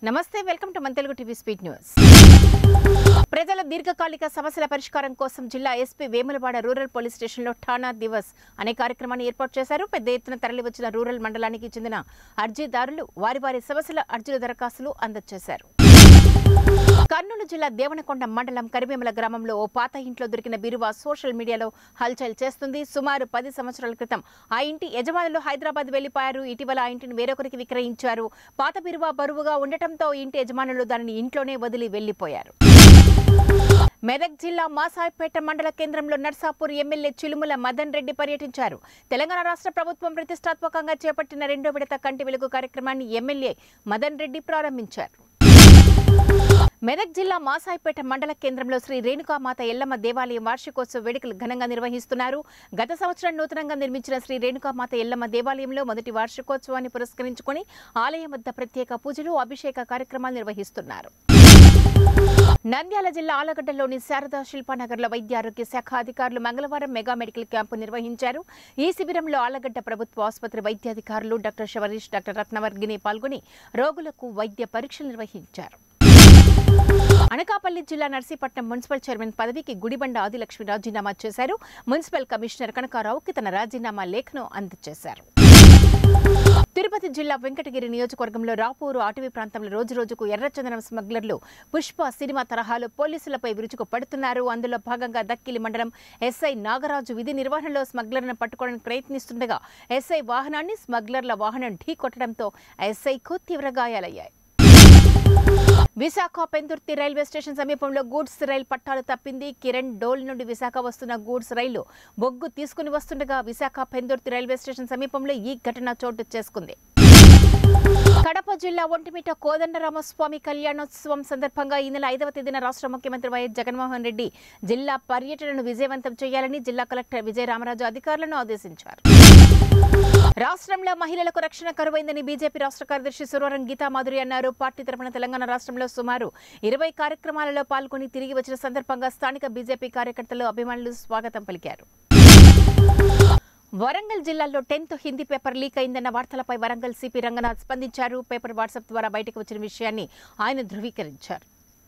నమస్తే welcome to మన Telugu TV speed news ప్రజల దీర్ఘకాలిక సమస్యల పరిష్కారం కోసం జిల్లా ఎస్పీ వేములవాడ రూరల్ పోలీస్ స్టేషన్లో ఠానా దివస్ అనే కార్యక్రమాన్ని ఏర్పాటు చేశారు పెద్ద ఎత్తున తరలివచ్చిన రూరల్ మండలానికి చెందిన అర్జీదారులు వారి వారి సమస్యల అర్జీల దరఖాస్తులు అందజేశారు కర్నూలు జిల్లా దేవనకొండ మండలం కరివేమల గ్రామంలో ఓ పాత ఇంట్లో దొరికిన బిరువా సోషల్ మీడియాలో హల్చల్ చేస్తుంది సుమారు పది సంవత్సరాల క్రితం ఆ ఇంటి యజమానులు హైదరాబాద్ వెళ్లిపోయారు ఇటీవల ఆ ఇంటిని వేరొకరికి విక్రయించారు పాత బిరువా బరువుగా ఉండటంతో ఇంటి యజమానులు దానిని ఇంట్లోనే వదిలి వెళ్లిపోయారు మెదక్ జిల్లా మాసాయిపేట మండల కేంద్రంలో నర్సాపూర్ ఎమ్మెల్యే చిలుముల మదన్ రెడ్డి పర్యటించారు తెలంగాణ రాష్ట్ర ప్రభుత్వం ప్రతిష్టాత్మకంగా చేపట్టిన రెండో విడత కంటి వెలుగు కార్యక్రమాన్ని ఎమ్మెల్యే మదన్ రెడ్డి ప్రారంభించారు మెదక్ జిల్లా మాసాయిపేట మండల కేంద్రంలో శ్రీ రేణుకామాత ఎల్లమ్మ దేవాలయం వార్షికోత్సవ వేడుకలు ఘనంగా నిర్వహిస్తున్నారు గత సంవత్సరం నూతనంగా నిర్మించిన శ్రీ రేణుకామాత ఎల్లమ్మ దేవాలయంలో మొదటి వార్షికోత్సవాన్ని పురస్కరించుకొని ఆలయం వద్ద ప్రత్యేక పూజలు అభిషేక కార్యక్రమాలు నిర్వహిస్తున్నారు నంద్యాల జిల్లా ఆలగడ్డలోని శారదా శిల్పానగర్లో వైద్య ఆరోగ్య శాఖ అధికారులు మంగళవారం మెగా మెడికల్ క్యాంపు నిర్వహించారు ఈ శిబిరంలో ఆలగడ్డ ప్రభుత్వ ఆసుపత్రి వైద్యాధికారులు డాక్టర్ శవరీష్ డాక్టర్ రత్నవర్గిని పాల్గొని రోగులకు వైద్య పరీక్షలు నిర్వహించారు అనకాపల్లి జిల్లా నర్సీపట్నం మున్సిపల్ చైర్మన్ పదవికి గుడిబండ ఆదిలక్ష్మి రాజీనామా చేశారు మున్సిపల్ కమిషనర్ కనకారావుకి తన రాజీనామా లేఖను అందజేశారు తిరుపతి జిల్లా వెంకటగిరి నియోజకవర్గంలో రాపూరు అటవీ ప్రాంతంలో రోజు రోజుకు ఎర్రచందనం స్మగ్లర్లు పుష్ప సినిమా తరహాలో పోలీసులపై విరుచుకు పడుతున్నారు అందులో భాగంగా దక్కిలి మండలం ఎస్ఐ నాగరాజు విధి నిర్వహణలో స్మగ్లర్ను పట్టుకోవడానికి ప్రయత్నిస్తుండగా ఎస్ఐ వాహనాన్ని స్మగ్లర్ల వాహనం ఢీకొట్టడంతో ఎస్ఐకు తీవ్ర గాయాలయ్యాయి విశాఖ పెందుర్తి రైల్వే స్టేషన్ సమీపంలో గూడ్స్ రైలు పట్టాలు తప్పింది కిరణ్ డోల్ నుండి విశాఖ వస్తున్న గూడ్స్ రైలు బొగ్గు తీసుకుని వస్తుండగా విశాఖ పెందుర్తి రైల్వే స్టేషన్ సమీపంలో ఈ ఘటన చోటు చేసుకుంది కడప జిల్లా ఒంటిమిట కోదండరామస్వామి కళ్యాణోత్సవం సందర్భంగా ఈ నెల ఐదవ తేదీన రాష్ట్ర ముఖ్యమంత్రి వైఎస్ జగన్మోహన్ రెడ్డి జిల్లా పర్యటనను విజయవంతం చేయాలని జిల్లా కలెక్టర్ విజయ రామరాజు అధికారులను ఆదేశించారు రాష్ట్రంలో మహిళలకు రక్షణ కరువైందని బీజేపీ రాష్ట్ర కార్యదర్శి సురవరం గీతా మాధురి అన్నారు పార్టీ తరపున తెలంగాణ రాష్ట్రంలో సుమారు ఇరవై కార్యక్రమాలలో పాల్గొని తిరిగి వచ్చిన సందర్భంగా స్థానిక బీజేపీ కార్యకర్తలు అభిమానులు స్వాగతం పలికారు వరంగల్ జిల్లాలో టెన్త్ హిందీ పేపర్ లీక్ అయిందన్న వార్తలపై వరంగల్ సిపి రంగనాథ్ స్పందించారు పేపర్ వాట్సాప్ ద్వారా బయటకు వచ్చిన విషయాన్ని ఆయన ధృవీకరించారు